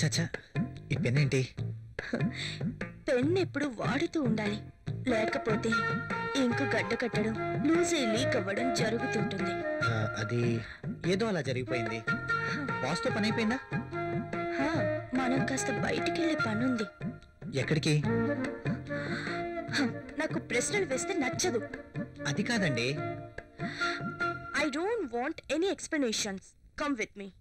చచ్చా ఈ పెన్ ఏంటి పెన్ ఎప్పుడు వాడుతూ ఉండాలి లేకపోతే ఇంకు గడ్డ కట్టడం లూజ్ అయి లీక్ అవ్వడం జరుగుతుంటుంది ఆ, అది ఏదో అలా జరిగిపోయింది బాస్తో పని అయిపోయిందా హా, మనం కాస్త బయటికి వెళ్ళే పనుంది ఎక్కడికి హ, నాకు ప్రశ్నలు వేస్తే నచ్చదు అది కాదండి I don't want any explanations come with me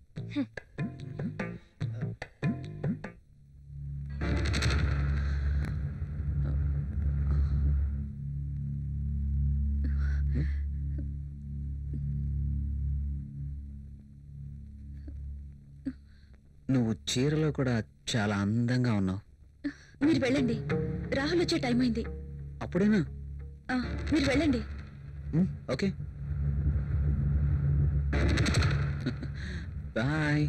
నువ్వు చీరలో కూడా చాలా అందంగా ఉన్నావు మీరు వెళ్ళండి రాహుల్ వచ్చే టైం అయింది అప్పుడేనా ఆ, మీరు వెళ్ళండి ఉమ్, ఓకే బాయ్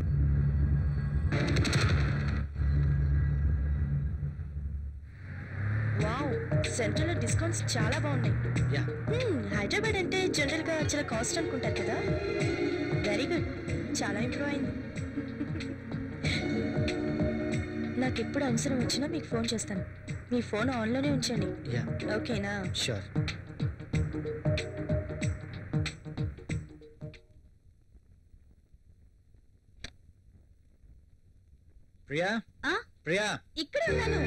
వావ్ సెంట్రల్ లో డిస్కౌంట్స్ చాలా బాగున్నాయి యా హ్మ్, హైదరాబాద్ అంటే జనరల్ గా చాలా కాస్ట్ అనుకుంటారు కదా వెరీ గుడ్ చాలా ఇంప్రూవ్ అయింది నాకు ఎప్పుడు అవసరం వచ్చినా మీకు ఫోన్ చేస్తాను మీ ఫోన్ ఆన్లోనే ఉంచండి యా ఓకేనా షూర్ ప్రియా ఆ? ప్రియా ఇక్కడే ఉన్నాను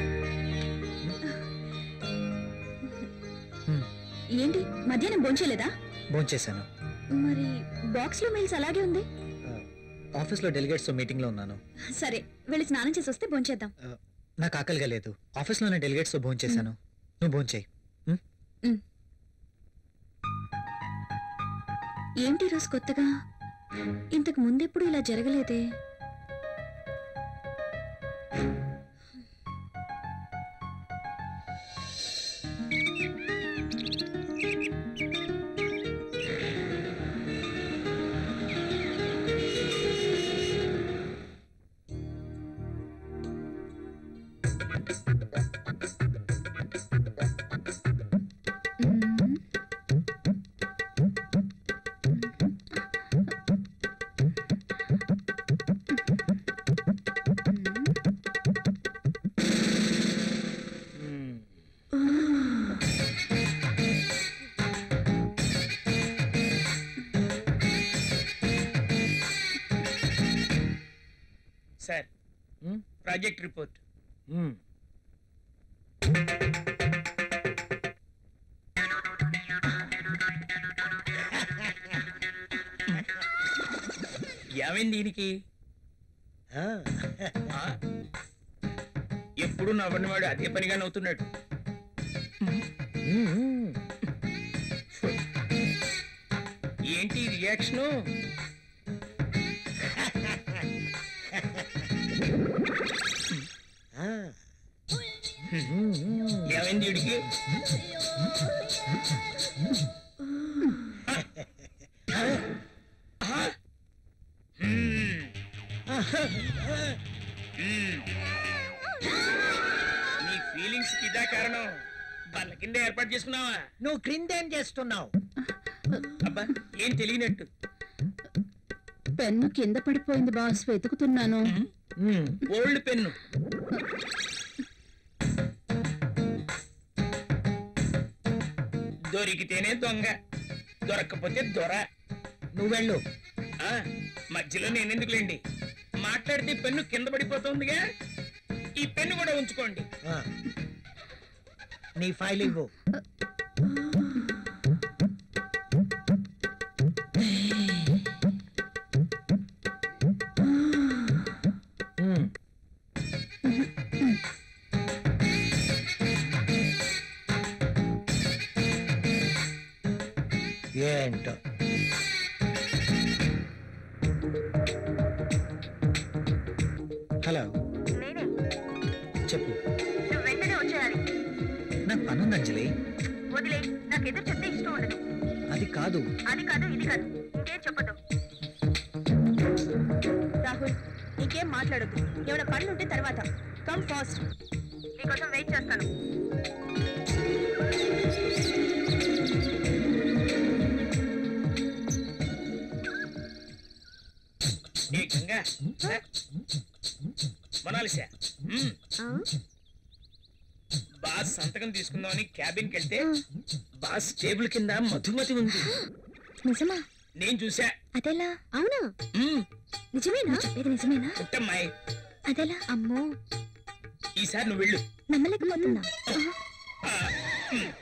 హ్మ్. ఏంటి మధ్యాహ్నం భోంచేలేదా భోంచేశాను మరి బాక్స్ లో మెయిల్స్ అలాగే ఉంది ఆఫీస్లో డెలిగేట్స్తో మీటింగ్లో ఉన్నాను సరే వెళ్ళి స్నానం చేసి వస్తే భోంచేద్దాం ఆ, నాకు ఆకలిగా లేదు ఆఫీస్లోనే డెలిగేట్స్తో భోంచేశాను నువ్వు భోంచేయి ఏంటి ఈ రోజు కొత్తగా ఇంతకు ముందెప్పుడు ఇలా జరగలేదే సార్ మ్మ్. ప్రాజెక్ట్ రిపోర్ట్ మ్మ్. ఏమైంది దీనికి ఆ, ఆ? ఎప్పుడు నవ్వనివాడు అదే పనిగా నవ్వుతున్నాడు మ్మ్. ఏంటి రియాక్షను ఆ. మ్మ్. ఏమైంది వీడికి ఆ? మ్మ్. మ్మ్. నీ ఫీలింగ్స్ కి ఇదా కారణం వాళ్ళ కింద ఏర్పాటు చేసుకున్నావా నువ్వు క్రిందేం చేస్తున్నావు అబ్బా ఏం తెలియనట్టు పెన్ను కింద పడిపోయింది బాస్ వెతుకుతున్నాను మ్మ్. ఓల్డ్ పెన్ను దొరికితేనే దొంగ దొరక్కపోతే దొర నువ్వు వెళ్ళు ఆ, మధ్యలో నేనెందుకులేండి మాట్లాడితే పెన్ను కింద పడిపోతుందిగా ఈ పెన్ను కూడా ఉంచుకోండి ఆ. నీ ఫైల్ ఇవ్వు మ్మ్. ఏంటో హలో నేనే చెప్పు నువ్వు వెంటనే వచ్చేయాలి నాకు పనుంది అంజలి వదిలే నాకు ఎదురు చెప్తే ఇష్టం ఉండదు అది కాదు అది కాదు ఇది కాదు ఇంకేం చెప్పదు రాహుల్ ఇంకేం మాట్లాడొద్దు ఏమైనా పనులు ఉంటే తర్వాత కమ్ ఫాస్ట్ నీకోసం వెయిట్ చేస్తాను ఏ గంగా ఆ? కొనాలిసా మ్మ్. బాస్ సంతకం తీసుకుందామని క్యాబిన్కి వెళ్తే బాస్ టేబుల్ కింద మధుమతి ఉంది నిజమా నేను చూసా అదెలా అవునా మ్మ్. నిజమేనా చెప్పేది నిజమేనా పుట్టమ్మాయి అదెలా అమ్మో ఈసారి నువ్వు వెళ్ళు నమ్మలేకపోతున్నా ఆ, మ్మ్.